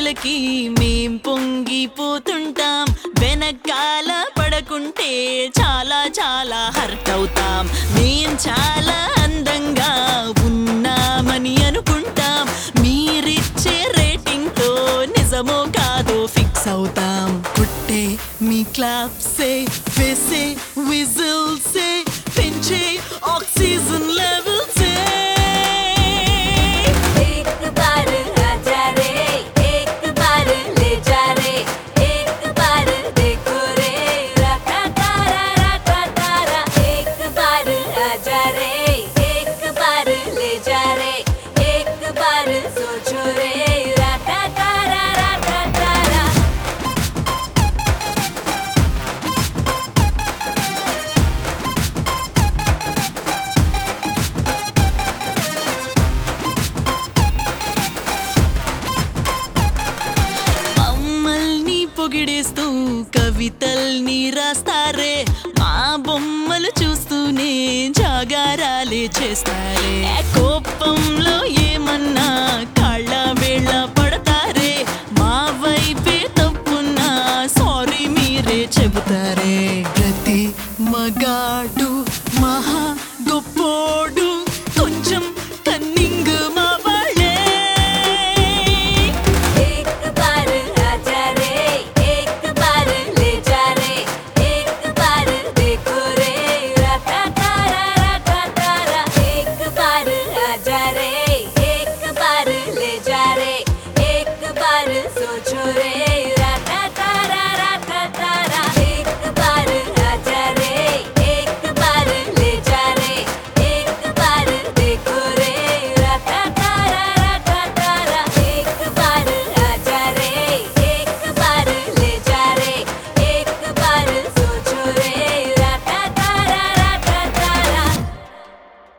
పొంగులకి మేం పొంగిపోతుంటాం వెనకాల పడకుంటే చాలా చాలా హర్ట్ అవుతాం మేం చాలా అందంగా ఉన్నామని అనుకుంటాం మీరిచ్చే రేటింగ్ తో నిజమో కాదో ఫిక్స్ అవుతాం కుట్టే మీ క్లాప్సే వేసే విజిల్సే పెంచే ఆక్సిజన్ లెవెల్సే एक बार आजा रे एक बार ले जा रे एक बार देखो रे रखा तारा रखा तारा एक बार आजा रे एक बार ले जा रे एक बार सोचो रे रखा तारा रखा तारा మమ్మల్ని పొగిడేస్తూ కవితల్ని రాస్తారే మా బొమ్మలు చూస్తూనే జాగారాలే చేస్తారే కోపంలో ఏమన్నా కాళ్ళ వేళ పడతారే మా వైపే తప్పున్నా సారీ మీరే చెబుతారే ప్రతి మగాడు మహా గొప్పోడు కొంచెం కన్నింగ్ మా వాళ్ళే एक बार आजा रे एक बार ले जा रे एक बार देखो रे रखा तारा रखा तारा एक बार आजा रे एक बार ले जा रे एक बार सोचो रे